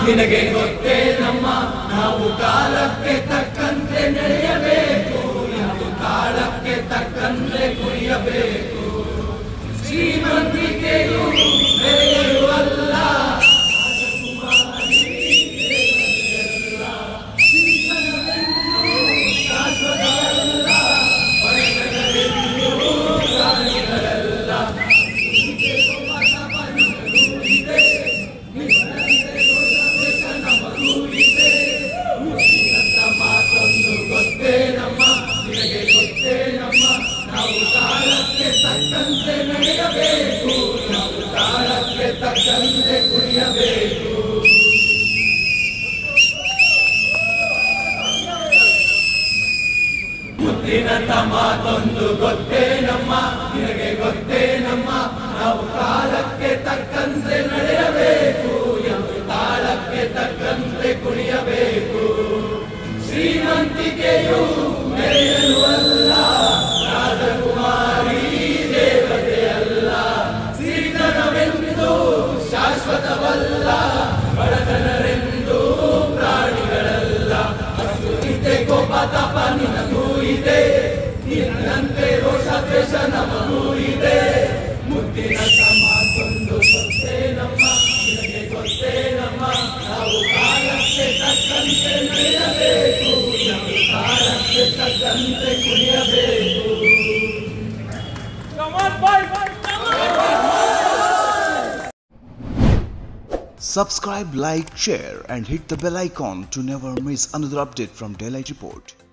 ನಿನಗೆ ಗೊತ್ತೇ ನಮ್ಮ ನಾವು ಕಾಲಕ್ಕೆ ತಕ್ಕಂತೆ ನಡೆಯಬೇಕು ನಾವು ಕಾಲಕ್ಕೆ ತಕ್ಕಂತೆ ಕುಣಿಯಬೇಕು ಶ್ರೀಮಂತಿಕೆಯು ಬೆಳೆಯಲು ಅಲ್ಲ ಮಾತೊಂದು ಗೊತ್ತೇ ನಮ್ಮ ನಿನಗೆ ಗೊತ್ತೇ ನಮ್ಮ ನಾವು ಕಾಲಕ್ಕೆ ತಕ್ಕಂತೆ ನಡೆಯಬೇಕು ನಾವು ಕಾಲಕ್ಕೆ ತಕ್ಕಂತೆ ಕುಣಿಯಬೇಕು ಮುದ್ದಿನಂತ ಮಾತೊಂದು ಗೊತ್ತೇ ನಮ್ಮ ನಿನಗೆ ಗೊತ್ತೇ ನಮ್ಮ ನಾವು ಕಾಲಕ್ಕೆ ತಕ್ಕಂತೆ ನಡೆಯಬೇಕು ಎಂದು ತಾಳಕ್ಕೆ ತಕ್ಕಂತೆ ಕುಣಿಯಬೇಕು ಶ್ರೀಮಂತಿಕೆಯು ಮೆರೆಯಲು ಅಲ್ಲ ರಾಜಕುಮಾರಿ ದೇವತೆಯಲ್ಲ ಸಿರಿತನವೆಂದು ಶಾಶ್ವತವಲ್ಲ ಬಡತನರೆಂದು ಪ್ರಾಣಿಗಳಲ್ಲ ಅಸುರಿತೆ ಕೋಪ ತಪ ನಿನಗೂ ಇದೆ ನಿನ್ನಂತೆ ರೋಷ ದ್ವೇಷ ನಮಗೂ ಇದೆ ಮುದ್ದಿನ ಮಾತೊಂದು ಗೊತ್ತೇ ನಮ್ಮ ನಿನಗೆ ಗೊತ್ತೇ ನಮ್ಮ ನಾವು ಕಾಲಕ್ಕೆ ತಕ್ಕಂತೆ ನಡೆಯಬೇಕು ನಾವು ಕಾಲಕ್ಕೆ ತಕ್ಕಂತೆ ಕುಣಿಯಬೇಕು Subscribe, like, share, and hit the bell icon to never miss another update from Daylight Report.